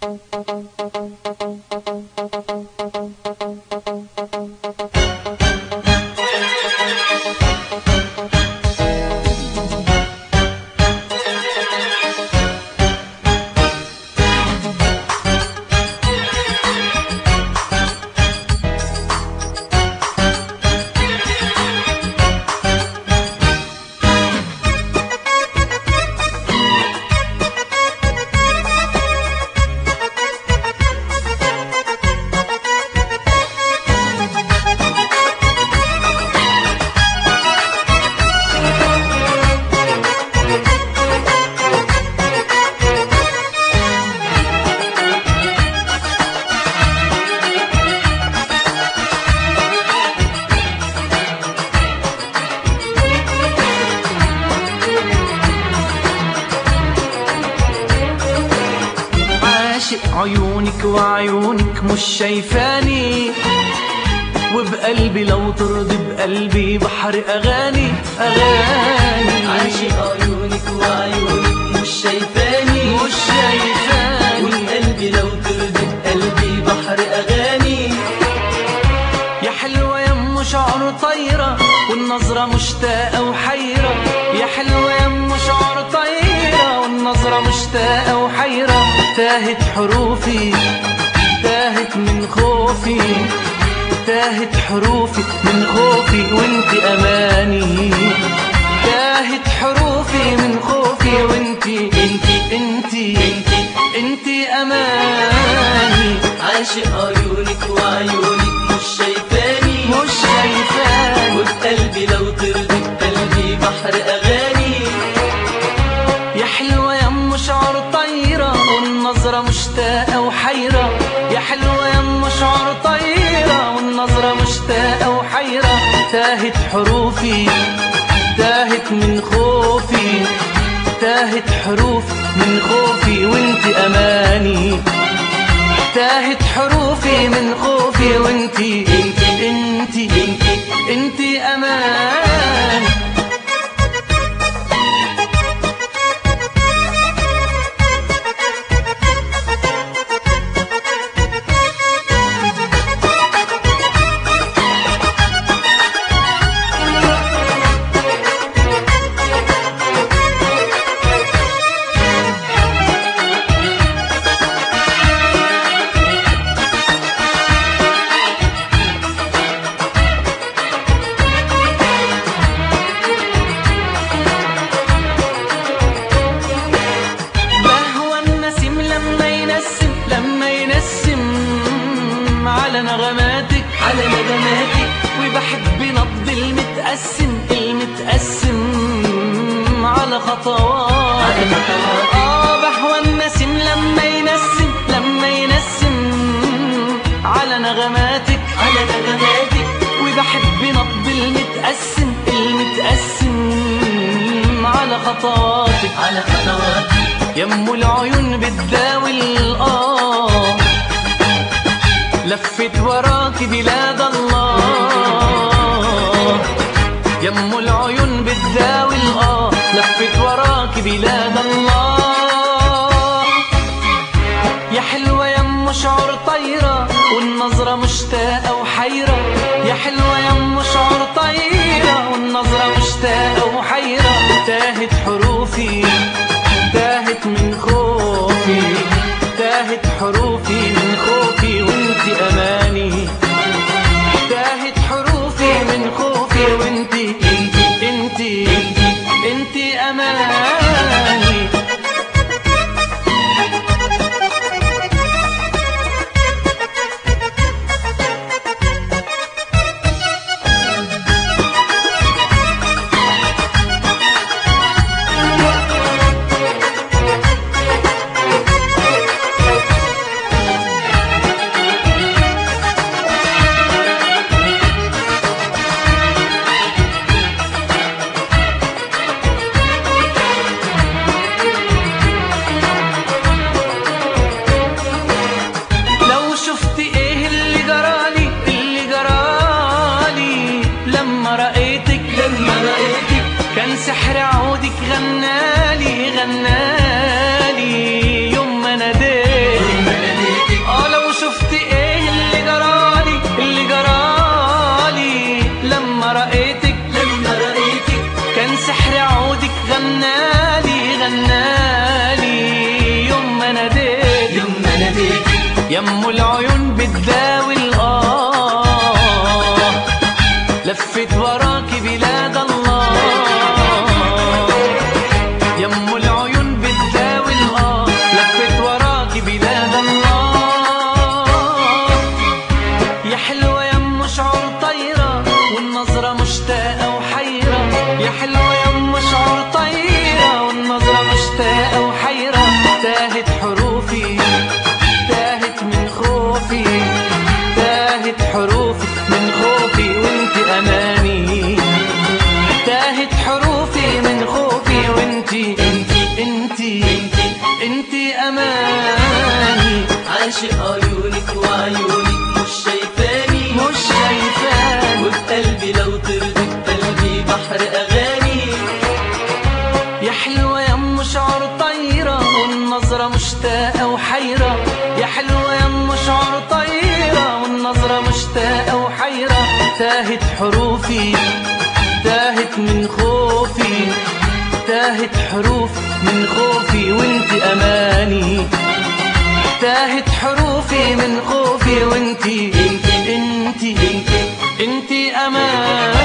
عاشق عيونك وعيونك مش شايفاني وبقلبي لو ترضي بقلبي بحر اغاني اغاني عاشق عيونك وعيونك مش شايفاني مش شايفاني والقلب لو ترضي بقلبي بحر اغاني يا حلوة يا ام شعر طايرة والنظرة مشتاقة وحيرة يا حلوة يا ام شعر طايرة والنظرة مشتاقة وحيرة تاهت حروفي تاهت من خوفي تاهت حروفي من خوفي وانت اماني تاهت حروفي من خوفي وانت انت انت انت انت اماني عاشق عيونك وعيونك مش شايفاني مش شايفاني وبقلبي لو ترضي بقلبي بحر اغاني يا حلوة يا ام شعر طايرة والنظرة مشتاقة وحيرة يا حلوة يا ام شعر طايرة والنظرة مشتاقة وحيرة تاهت حروفي تاهت من خوفي تاهت حروفي من خوفي وانت اماني تاهت حروفي من خوفي وانت انت انت انت انت اماني بهوى النسيم لما ينسم لما ينسم على نغماتك على ندماتك وبحب نبض المتقسم المتقسم على خطوات على خطواتك. اه بهوى النسيم لما ينسم لما ينسم على نغماتك على ندماتك وبحب نبض المتقسم المتقسم على خطواتك على خطواتك يم العيون بتداوي الآه لفت وراك بلاد الله يم العيون بتداوي الآه لفت وراك بلاد الله يا حلوة يا ام شعر طايرة والنظرة مشتاقة وحيرة يا حلوة يا ام شعر طايرة والنظرة مشتاقة وحيرة تاهت حروفي تاهت من خوفي تاهت حروفي من خوفي وانت اماني تاهت حروفي من خوفي وانت انت انت انت, انت اماني لو شفت ايه اللي جرالي اللي جرالي لما رأيتك لما رأيتك كان سحر عودك غنالي غنالي يوم ما ناديت يم العيون بتداوي الآه لفت وراكي بلاد الله يم العيون بتداوي الآه لفت وراكي بلاد الله يا حلوة يم شعور طايرة والنظرة مشتاقة وحيرة يا حلوة يم شعور طايرة والنظرة مشتاقة وحيرة تاهت حروفي تاهت من خوفي تاهت حروفي من خوفي وانت أماني تاهت حروفي من خوفي وانتي انتي انتي انتي انتي أماني عاشق عيونك وعيونك مش شايفاني مش شايفاني وبقلبي لو ترضي قلبي بحر أغاني يا حلوة يا ام شعر طايرة والنظرة مشتاقة وحيرة يا حلوة يا ام شعر طايرة والنظرة مشتاقة وحيرة تاهت حروفي تاهت من خوفي تاهت حروف من خوفي وانت اماني تاهت حروفي من خوفي وانتي انتي انتي انتي, انتي اماني